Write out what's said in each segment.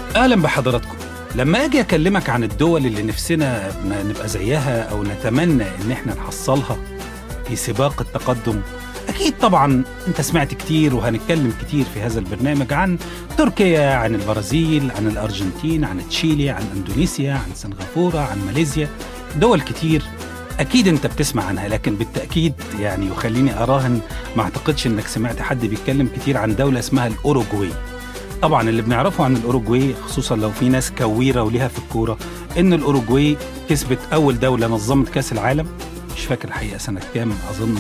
اهلا بحضراتكم لما اجي اكلمك عن الدول اللي نفسنا نبقى زيها او نتمنى ان احنا نحصلها في سباق التقدم اكيد طبعا انت سمعت كتير وهنتكلم كتير في هذا البرنامج عن تركيا عن البرازيل عن الارجنتين عن تشيلي عن اندونيسيا عن سنغافوره عن ماليزيا دول كتير اكيد انت بتسمع عنها لكن بالتاكيد يعني وخليني اراهن ما اعتقدش انك سمعت حد بيتكلم كتير عن دوله اسمها الاوروجواي طبعا اللي بنعرفه عن الاوروجواي خصوصا لو في ناس كويره وليها في الكوره ان الاوروجواي كسبت اول دوله نظمت كاس العالم مش فاكر الحقيقه سنه كام اظن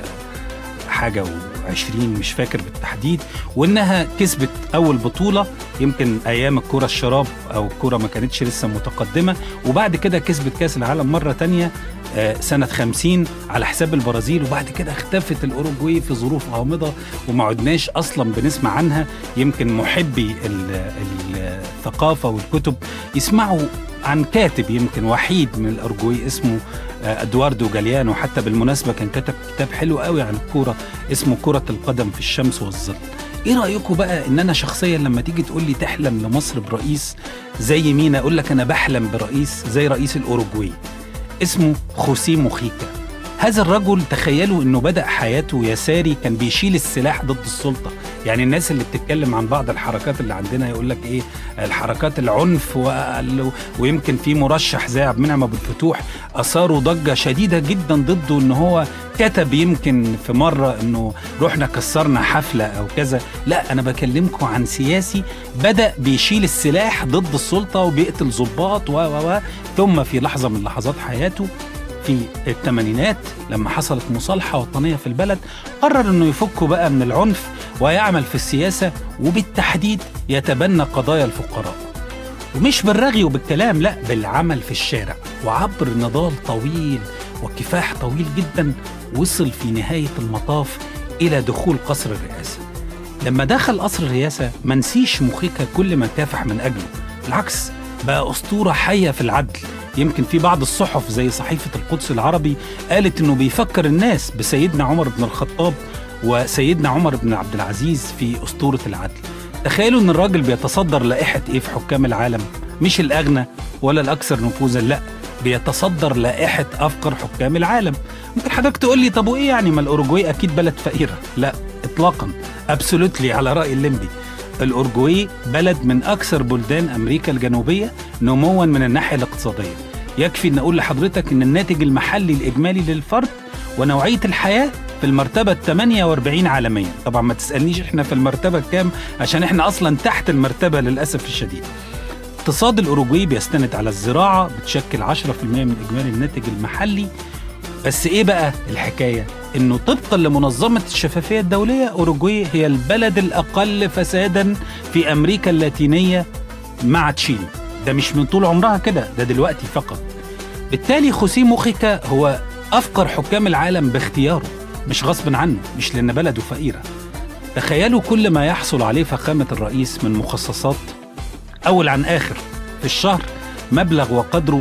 آه، حاجه و20 مش فاكر بالتحديد وانها كسبت اول بطوله يمكن ايام الكره الشراب او الكره ما كانتش لسه متقدمه وبعد كده كسبت كاس العالم مره تانية آه، سنة 50 على حساب البرازيل وبعد كده اختفت الأوروجواي في ظروف غامضة وما عدناش أصلا بنسمع عنها يمكن محبي ال- ال- الثقافة والكتب يسمعوا عن كاتب يمكن وحيد من الأوروجواي اسمه آه، أدواردو جاليانو حتى بالمناسبة كان كتب كتاب حلو قوي عن الكورة اسمه كرة القدم في الشمس والظل ايه رايكم بقى ان انا شخصيا لما تيجي تقول لي تحلم لمصر برئيس زي مين اقول لك انا بحلم برئيس زي رئيس الاوروجواي اسمه خوسيه موخيكا هذا الرجل تخيلوا انه بدا حياته يساري كان بيشيل السلاح ضد السلطه يعني الناس اللي بتتكلم عن بعض الحركات اللي عندنا يقول لك ايه الحركات العنف و... ويمكن في مرشح زي عبد المنعم ابو الفتوح اثاروا ضجه شديده جدا ضده ان هو كتب يمكن في مره انه رحنا كسرنا حفله او كذا لا انا بكلمكم عن سياسي بدا بيشيل السلاح ضد السلطه وبيقتل ضباط و و و ثم في لحظه من لحظات حياته في الثمانينات لما حصلت مصالحة وطنية في البلد قرر أنه يفك بقى من العنف ويعمل في السياسة وبالتحديد يتبنى قضايا الفقراء ومش بالرغي وبالكلام لا بالعمل في الشارع وعبر نضال طويل وكفاح طويل جدا وصل في نهاية المطاف إلى دخول قصر الرئاسة لما دخل قصر الرئاسة منسيش مخيكا كل ما كافح من أجله بالعكس بقى أسطورة حية في العدل يمكن في بعض الصحف زي صحيفة القدس العربي قالت إنه بيفكر الناس بسيدنا عمر بن الخطاب وسيدنا عمر بن عبد العزيز في أسطورة العدل تخيلوا إن الراجل بيتصدر لائحة إيه في حكام العالم مش الأغنى ولا الأكثر نفوذا لا بيتصدر لائحة أفقر حكام العالم ممكن حضرتك تقول لي طب وإيه يعني ما الأوروجواي أكيد بلد فقيرة لا إطلاقا أبسولوتلي على رأي الليمبي الأورجواي بلد من أكثر بلدان أمريكا الجنوبية نموا من الناحية الاقتصادية يكفي أن أقول لحضرتك أن الناتج المحلي الإجمالي للفرد ونوعية الحياة في المرتبة 48 عالميا طبعا ما تسألنيش احنا في المرتبة كام عشان احنا أصلا تحت المرتبة للأسف الشديد اقتصاد الأوروجواي بيستند على الزراعة بتشكل 10% من إجمالي الناتج المحلي بس ايه بقى الحكايه؟ انه طبقا لمنظمه الشفافيه الدوليه اوروجواي هي البلد الاقل فسادا في امريكا اللاتينيه مع تشيلي. ده مش من طول عمرها كده، ده دلوقتي فقط. بالتالي خوسيه موخيكا هو افقر حكام العالم باختياره مش غصب عنه، مش لان بلده فقيره. تخيلوا كل ما يحصل عليه فخامه الرئيس من مخصصات اول عن اخر في الشهر مبلغ وقدره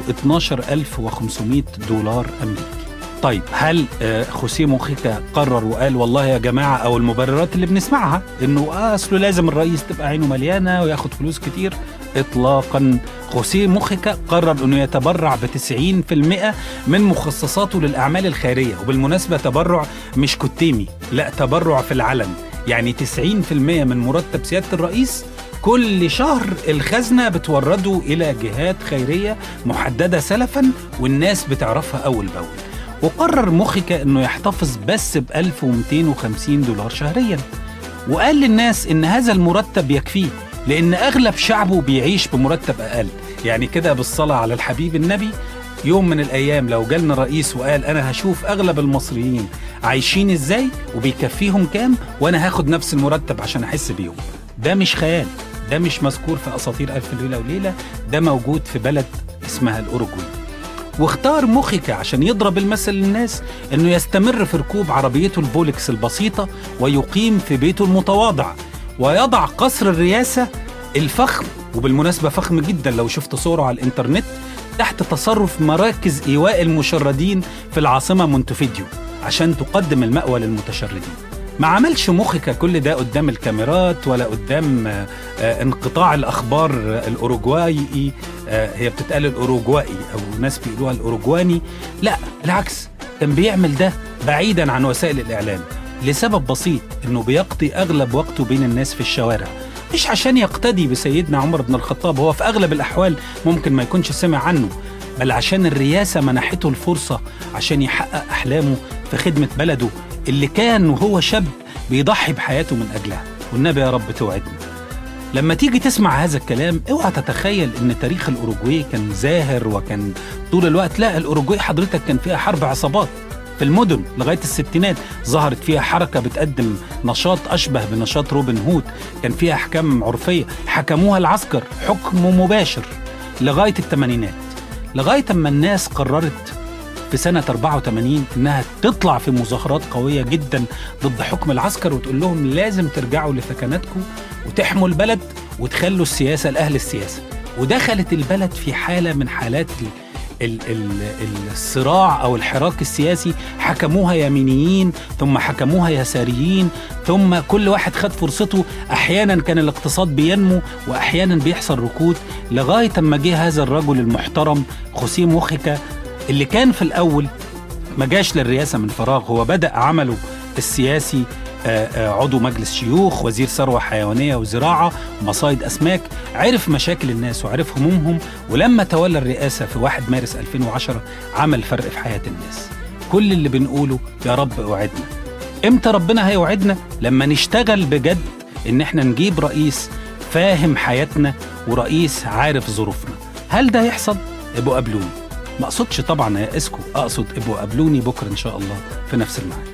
12500 دولار امريكي. طيب هل آه، خوسيه موخيكا قرر وقال والله يا جماعه او المبررات اللي بنسمعها انه آه اصله لازم الرئيس تبقى عينه مليانه وياخد فلوس كتير اطلاقا خوسيه موخيكا قرر انه يتبرع ب 90% من مخصصاته للاعمال الخيريه وبالمناسبه تبرع مش كتيمي لا تبرع في العلن يعني 90% من مرتب سياده الرئيس كل شهر الخزنة بتورده إلى جهات خيرية محددة سلفا والناس بتعرفها أول بأول وقرر مخيكا انه يحتفظ بس ب 1250 دولار شهريا وقال للناس ان هذا المرتب يكفيه لان اغلب شعبه بيعيش بمرتب اقل يعني كده بالصلاه على الحبيب النبي يوم من الايام لو جالنا رئيس وقال انا هشوف اغلب المصريين عايشين ازاي وبيكفيهم كام وانا هاخد نفس المرتب عشان احس بيهم ده مش خيال ده مش مذكور في اساطير الف ليله وليله ده موجود في بلد اسمها الاوروجواي واختار موخيكا عشان يضرب المثل للناس انه يستمر في ركوب عربيته الفولكس البسيطة ويقيم في بيته المتواضع ويضع قصر الرئاسة الفخم وبالمناسبة فخم جدا لو شفت صوره على الانترنت تحت تصرف مراكز إيواء المشردين في العاصمة مونتفيديو عشان تقدم المأوى للمتشردين ما عملش مخك كل ده قدام الكاميرات ولا قدام آه، آه، انقطاع الاخبار الاوروجوايي آه، هي بتتقال الاوروجوائي او ناس بيقولوها الاوروجواني لا بالعكس كان بيعمل ده بعيدا عن وسائل الاعلام لسبب بسيط انه بيقضي اغلب وقته بين الناس في الشوارع مش عشان يقتدي بسيدنا عمر بن الخطاب هو في اغلب الاحوال ممكن ما يكونش سمع عنه بل عشان الرياسه منحته الفرصه عشان يحقق احلامه في خدمه بلده اللي كان وهو شاب بيضحي بحياته من اجلها والنبي يا رب توعدنا لما تيجي تسمع هذا الكلام اوعى تتخيل ان تاريخ الاوروجواي كان زاهر وكان طول الوقت لا الاوروجواي حضرتك كان فيها حرب عصابات في المدن لغايه الستينات ظهرت فيها حركه بتقدم نشاط اشبه بنشاط روبن هود كان فيها احكام عرفيه حكموها العسكر حكم مباشر لغايه الثمانينات لغايه اما الناس قررت في سنة 84 إنها تطلع في مظاهرات قوية جدا ضد حكم العسكر وتقول لهم لازم ترجعوا لسكناتكم وتحموا البلد وتخلوا السياسة لأهل السياسة ودخلت البلد في حالة من حالات ال ال الصراع او الحراك السياسي حكموها يمينيين ثم حكموها يساريين ثم كل واحد خد فرصته احيانا كان الاقتصاد بينمو واحيانا بيحصل ركود لغايه اما جه هذا الرجل المحترم خوسيه موخيكا اللي كان في الاول ما جاش للرئاسه من فراغ هو بدا عمله السياسي آه، آه، عضو مجلس شيوخ وزير ثروة حيوانية وزراعة ومصايد أسماك عرف مشاكل الناس وعرف همومهم ولما تولى الرئاسة في 1 مارس 2010 عمل فرق في حياة الناس كل اللي بنقوله يا رب اوعدنا امتى ربنا هيوعدنا لما نشتغل بجد ان احنا نجيب رئيس فاهم حياتنا ورئيس عارف ظروفنا هل ده يحصل ابقوا قابلوني ما اقصدش طبعا يا اسكو اقصد ابقوا قابلوني بكره ان شاء الله في نفس الميعاد